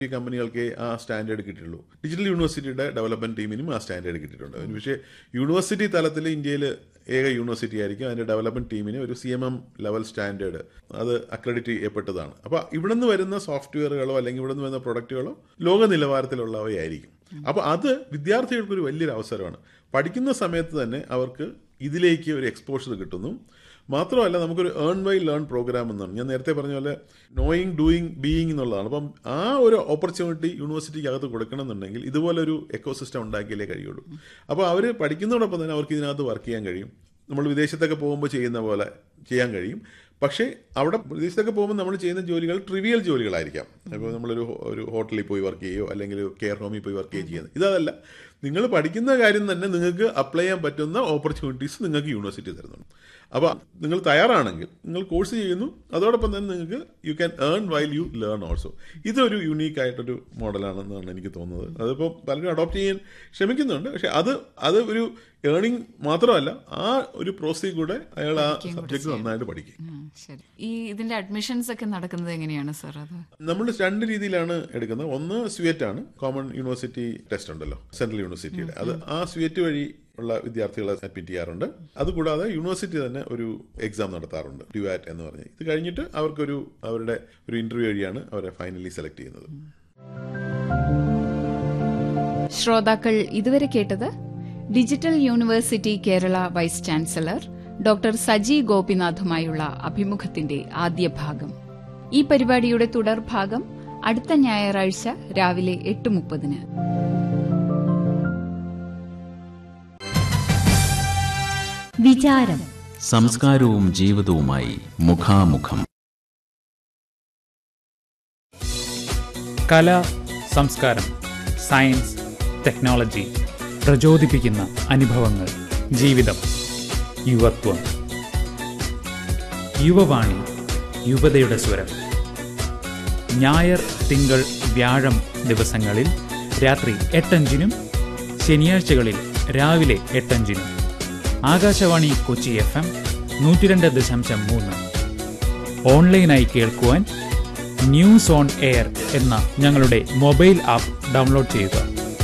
ഈ കമ്പനികൾക്ക് ആ സ്റ്റാൻഡേർഡ് കിട്ടിയുള്ളൂ ഡിജിറ്റൽ യൂണിവേഴ്സിറ്റിയുടെ ഡെവലപ്മെന്റ് ടീമിനും ആ സ്റ്റാൻഡേർഡ് കിട്ടിയിട്ടുണ്ട് പക്ഷേ യൂണിവേഴ്സിറ്റി തലത്തിൽ ഇന്ത്യയിൽ ഏക യൂണിവേഴ്സിറ്റി ആയിരിക്കും അതിന്റെ ഡെവലപ്മെന്റ് ടീമിന് ഒരു C M M level standard അത് അക്രഡിറ്റ് ചെയ്യപ്പെട്ടതാണ് അപ്പോൾ ഇവിടെ നിന്ന് വരുന്ന സോഫ്റ്റ്വെയറുകളോ അല്ലെങ്കിൽ ഇവിടെ നിന്ന് വരുന്ന പ്രൊഡക്റ്റുകളോ ലോക നിലവാരത്തിലുള്ളവയായിരിക്കും അപ്പോൾ അത് വിദ്യാർത്ഥികൾക്ക് ഒരു വലിയൊരു അവസരമാണ് പഠിക്കുന്ന സമയത്ത് തന്നെ അവർക്ക് ഇതിലേക്ക് ഒരു എക്സ്പോഷർ കിട്ടുന്നു മാത്രമല്ല നമുക്കൊരു ഏൺ ബൈ ലേൺ പ്രോഗ്രാം എന്നാണ് ഞാൻ നേരത്തെ പറഞ്ഞ പോലെ നോയിങ് ഡൂയിങ് ബീയിങ് എന്നുള്ളതാണ് അപ്പം ആ ഒരു ഓപ്പർച്യൂണിറ്റി യൂണിവേഴ്സിറ്റിക്ക് അകത്ത് കൊടുക്കണം എന്നുണ്ടെങ്കിൽ ഇതുപോലൊരു എക്കോസിസ്റ്റം ഉണ്ടാക്കിയാലേ കഴിയുള്ളൂ അപ്പോൾ അവർ പഠിക്കുന്നതോടൊപ്പം തന്നെ അവർക്ക് ഇതിനകത്ത് വർക്ക് ചെയ്യാൻ കഴിയും നമ്മൾ വിദേശത്തൊക്കെ പോകുമ്പോൾ ചെയ്യുന്ന പോലെ ചെയ്യാൻ കഴിയും പക്ഷേ അവിടെ വിദേശത്തൊക്കെ പോകുമ്പോൾ നമ്മൾ ചെയ്യുന്ന ജോലികൾ ട്രിവിയൽ ജോലികളായിരിക്കാം ഇപ്പോൾ നമ്മളൊരു ഹോ- ഒരു ഹോട്ടലിൽ പോയി വർക്ക് ചെയ്യുകയോ അല്ലെങ്കിൽ കെയർ ഹോമിൽ പോയി വർക്ക് ചെയ്യുകയോ ചെയ്യുന്നത് ഇതല്ല നിങ്ങൾ പഠിക്കുന്ന കാര്യം തന്നെ നിങ്ങൾക്ക് അപ്ലൈ ചെയ്യാൻ പറ്റുന്ന ഓപ്പർച്യൂണിറ്റീസ് നിങ്ങൾക്ക് യൂണിവേഴ്സിറ്റി തരുന്നുണ്ട് അപ്പോൾ നിങ്ങൾ തയ്യാറാണെങ്കിൽ നിങ്ങൾ കോഴ്സ് ചെയ്യുന്നു അതോടൊപ്പം തന്നെ നിങ്ങൾക്ക് you can earn while you learn also ഇതൊരു യുണീക്ക് ആയിട്ടൊരു മോഡലാണെന്നാണ് എനിക്ക് തോന്നുന്നത് അതിപ്പോൾ പലരും അഡോപ്റ്റ് ചെയ്യാൻ ശ്രമിക്കുന്നുണ്ട് പക്ഷെ അത് അത് ഒരു ഏണിംഗ് മാത്രമല്ല ആ ഒരു പ്രോസസ്സിൽ കൂടെ അയാൾ ആ സബ്ജക്ട് നന്നായിട്ട് പഠിക്കും ഉം, ശരി ഈ ഇതിന്റെ അഡ്മിഷൻസ് ഒക്കെ നടക്കുന്നത് എങ്ങനെയാണ് സർ അത് നമ്മൾ രണ്ട് രീതിയിലാണ് എടുക്കുന്നത് ഒന്ന് സ്വിയറ്റ് ആണ് കോമൺ യൂണിവേഴ്സിറ്റി ടെസ്റ്റ് ഉണ്ടല്ലോ സെൻട്രൽ യൂണിവേഴ്സിറ്റിയുടെ അത് ആ സ്വിയറ്റ് വഴി ഉള്ള വിദ്യാർത്ഥികളെ അഡ്മിറ്റ് ചെയ്യാറുണ്ട് അതുകൂടാതെ യൂണിവേഴ്സിറ്റി തന്നെ ഒരു എക്സാം നടത്താറുണ്ട് ഡ്യുവാറ്റ് എന്ന് പറഞ്ഞ് ഇത് കഴിഞ്ഞിട്ട് അവർക്കൊരു അവരുടെ ഒരു ഇന്റർവ്യൂ വഴിയാണ് അവരെ ഫൈനലി സെലക്ട് ചെയ്യുന്നത് ശ്രോതാക്കൾ ഇതുവരെ കേട്ടത് digital university Kerala vice chancellor doctor Saji ഗോപിനാഥുമായുള്ള അഭിമുഖത്തിന്റെ ആദ്യ ഭാഗം ഈ പരിപാടിയുടെ തുടർഭാഗം അടുത്ത ഞായറാഴ്ച രാവിലെ എട്ട് മുപ്പതിന് വിചാരം സംസ്കാരവും ജീവിതവുമായി മുഖാമുഖം കല സംസ്കാരം സയൻസ് ടെക്നോളജി പ്രചോദിപ്പിക്കുന്ന അനുഭവങ്ങൾ ജീവിതം യുവത്വം യുവവാണി യുവതയുടെ സ്വരം ഞായർ തിങ്കൾ വ്യാഴം ദിവസങ്ങളിൽ രാത്രി എട്ടഞ്ചിനും ശനിയാഴ്ചകളിൽ രാവിലെ എട്ടഞ്ചിനും ആകാശവാണി കൊച്ചി എഫ് എം നൂറ്റിരണ്ട് ദശാംശം മൂന്ന് ഓൺലൈനായി കേൾക്കുവാൻ ന്യൂസ് ഓൺ എയർ എന്ന ഞങ്ങളുടെ മൊബൈൽ ആപ്പ് ഡൗൺലോഡ് ചെയ്യുക